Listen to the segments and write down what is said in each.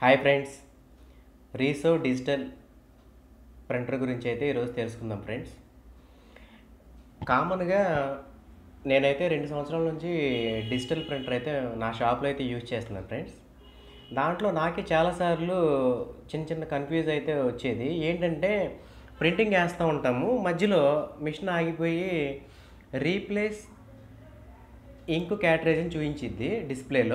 hi friends Riso digital printer గురించి అయితే ఈరోజు తెలుసుకుందాం ఫ్రెండ్స్ కామన్గా నేనైతే రెండు సంవత్సరాల నుంచి డిజిటల్ ప్రింటర్ అయితే నా షాప్లో అయితే యూజ్ చేస్తున్నాను ఫ్రెండ్స్ దాంట్లో నాకే చాలాసార్లు చిన్న చిన్న కన్ఫ్యూజ్ అయితే వచ్చేది ఏంటంటే ప్రింటింగ్ వేస్తూ ఉంటాము మధ్యలో మిషన్ ఆగిపోయి రీప్లేస్ ఇంకు క్యాటరేజ్ని చూపించిద్ది డిస్ప్లేలో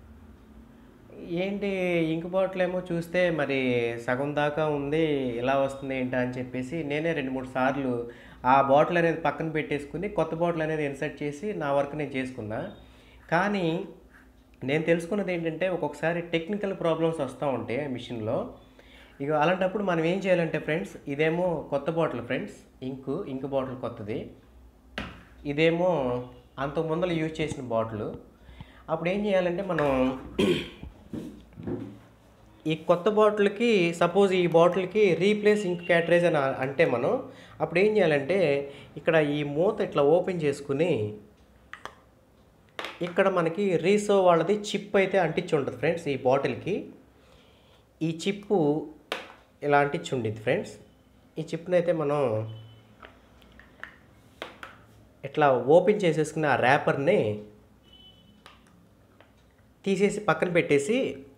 ఏంటి ఇంక్ బాటిల్ ఏమో చూస్తే మరి సగం దాకా ఉంది ఇలా వస్తుంది ఏంటా అని చెప్పేసి నేనే రెండు మూడు సార్లు ఆ బాటిల్ అనేది పక్కన పెట్టేసుకుని కొత్త బాటిల్ అనేది ఇన్సర్ట్ చేసి నా వర్క్ నేను చేసుకున్నా కానీ నేను తెలుసుకున్నది ఏంటంటే ఒక్కొక్కసారి టెక్నికల్ ప్రాబ్లమ్స్ వస్తూ ఉంటాయి మిషన్లో ఇక అలాంటప్పుడు మనం ఏం చేయాలంటే ఫ్రెండ్స్ ఇదేమో కొత్త bottle friends ink ink bottle కొత్తది ఇదేమో అంత ముందర యూజ్ చేసిన బాటిల్ అప్పుడు ఏం చేయాలంటే మనం ఈ కొత్త బాటిల్కి సపోజ్ ఈ బాటిల్కి రీప్లేస్ ఇంక్ క్యాటరేజ్ అని అంటే మనం అప్పుడు ఏం చేయాలంటే ఇక్కడ ఈ మూత ఇట్లా ఓపెన్ చేసుకుని ఇక్కడ మనకి రీసో వాళ్ళది చిప్ అయితే అంటించి ఉంటుంది ఫ్రెండ్స్ ఈ బాటిల్కి ఈ చిప్పు ఇలా అంటించి ఉండిద్ది ఫ్రెండ్స్ ఈ చిప్ని అయితే మనం ఇట్లా ఓపెన్ చేసేసుకుని ఆ ర్యాపర్ని తీసేసి పక్కన పెట్టేసి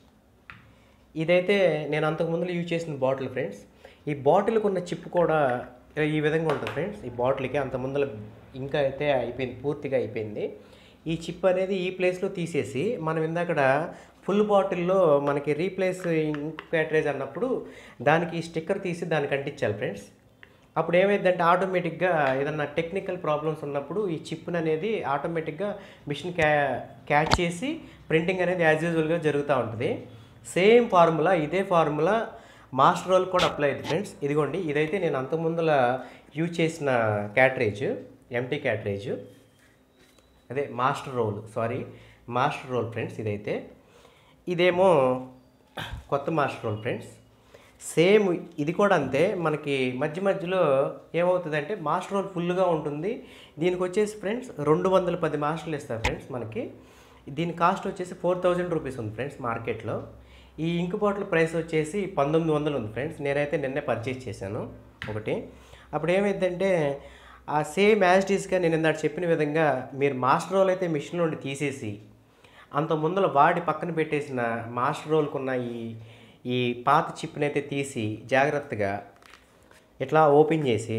ఇదైతే నేను అంతకు ముందు యూజ్ చేసిన బాటిల్ ఫ్రెండ్స్ ఈ బాటిల్కి ఉన్న చిప్ కూడా ఈ విధంగా ఉంటుంది ఫ్రెండ్స్ ఈ బాటిల్కి అంత ముందర ఇంకా అయితే అయిపోయింది పూర్తిగా అయిపోయింది ఈ చిప్ అనేది ఈ ప్లేస్లో తీసేసి మనం ఇందాకడ ఫుల్ బాటిల్లో మనకి రీప్లేస్ ఇంక్ క్యాటరేజ్ అన్నప్పుడు దానికి ఈ స్టిక్కర్ తీసి దానికి అంటించాలి ఫ్రెండ్స్ అప్పుడు ఏమైందంటే ఆటోమేటిక్గా ఏదన్నా టెక్నికల్ ప్రాబ్లమ్స్ ఉన్నప్పుడు ఈ చిప్ని అనేది ఆటోమేటిక్గా మిషన్ క్యా క్యాచ్ చేసి ప్రింటింగ్ అనేది యాజ్ యూజువల్గా జరుగుతూ ఉంటుంది సేమ్ ఫార్ములా ఇదే ఫార్ములా మాస్టర్ రోల్ కూడా అప్లై అయింది ఫ్రెండ్స్ ఇదిగోండి ఇదైతే నేను అంతకుముందుల యూజ్ చేసిన క్యాటరేజ్ ఎంటీ క్యాటరేజ్ అదే master roll sorry master roll friends ఇదైతే ఇదేమో కొత్త మాస్టర్ రోల్ ఫ్రెండ్స్ సేమ్ ఇది కూడా అంతే మనకి మధ్య మధ్యలో ఏమవుతుందంటే మాస్టర్ రోల్ ఫుల్గా ఉంటుంది దీనికి వచ్చేసి ఫ్రెండ్స్ రెండు వందల పది మాస్టర్లు ఇస్తారు ఫ్రెండ్స్ మనకి దీని కాస్ట్ వచ్చేసి ఫోర్ థౌజండ్ రూపీస్ ఉంది ఫ్రెండ్స్ మార్కెట్లో ఈ ఇంక్ బాటిల్ ప్రైస్ వచ్చేసి పంతొమ్మిది వందలు ఉంది ఫ్రెండ్స్ నేనైతే నిన్నే పర్చేస్ చేశాను ఒకటి అప్పుడు ఏమైందంటే ఆ సేమ్ యాజ్ టీస్గా నేను ఇందాక చెప్పిన విధంగా మీరు మాస్టర్ రోల్ అయితే మిషన్ నుండి తీసేసి అంత ముందర వాడి పక్కన పెట్టేసిన మాస్టర్ రోల్కున్న ఈ ఈ పాత చిప్ని అయితే తీసి జాగ్రత్తగా ఇట్లా ఓపెన్ చేసి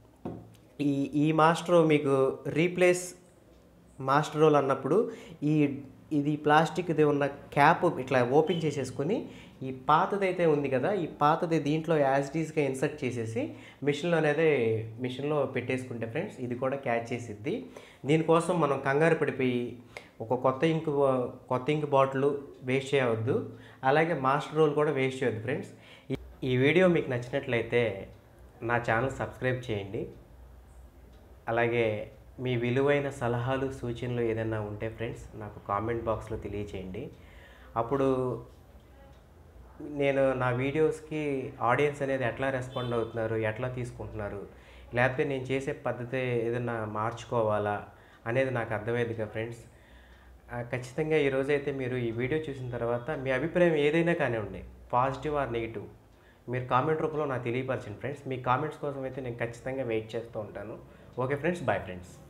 ఈ ఈ మాస్టర్ మీకు రీప్లేస్ మాస్టర్ రోల్ అన్నప్పుడు ఈ ఇది ప్లాస్టిక్ది ఉన్న క్యాప్ ఇట్లా ఓపెన్ చేసేసుకొని ఈ పాతది అయితే ఉంది కదా ఈ పాతది దీంట్లో యాజిటీస్గా ఇన్సర్ట్ చేసేసి మిషన్లో అనేది మిషన్లో పెట్టేసుకుంటే ఫ్రెండ్స్ ఇది కూడా క్యాచ్ చేసిద్ది దీనికోసం మనం కంగారు పడిపోయి ఒక కొత్త ఇంక్ కొత్త ఇంక్ బాటిల్ వేస్ట్ చేయవద్దు అలాగే మాస్టర్ రోల్ కూడా వేస్ట్ చేయవద్దు ఫ్రెండ్స్ ఈ వీడియో మీకు నచ్చినట్లయితే నా ఛానల్ సబ్స్క్రైబ్ చేయండి అలాగే మీ విలువైన సలహాలు సూచనలు ఏదైనా ఉంటే ఫ్రెండ్స్ నాకు కామెంట్ బాక్స్లో తెలియచేయండి అప్పుడు నేను నా వీడియోస్కి ఆడియన్స్ అనేది ఎట్లా రెస్పాండ్ అవుతున్నారు ఎట్లా తీసుకుంటున్నారు లేకపోతే నేను చేసే పద్ధతి ఏదైనా మార్చుకోవాలా అనేది నాకు అర్థమైంది కదా ఫ్రెండ్స్ ఖచ్చితంగా ఈరోజు అయితే మీరు ఈ వీడియో చూసిన తర్వాత మీ అభిప్రాయం ఏదైనా కానివ్వండి పాజిటివ్ ఆర్ నెగిటివ్ మీరు కామెంట్ రూపంలో నాకు తెలియపరచండి ఫ్రెండ్స్ మీ కామెంట్స్ కోసం అయితే నేను ఖచ్చితంగా వెయిట్ చేస్తూ ఉంటాను ఓకే ఫ్రెండ్స్ బాయ్ ఫ్రెండ్స్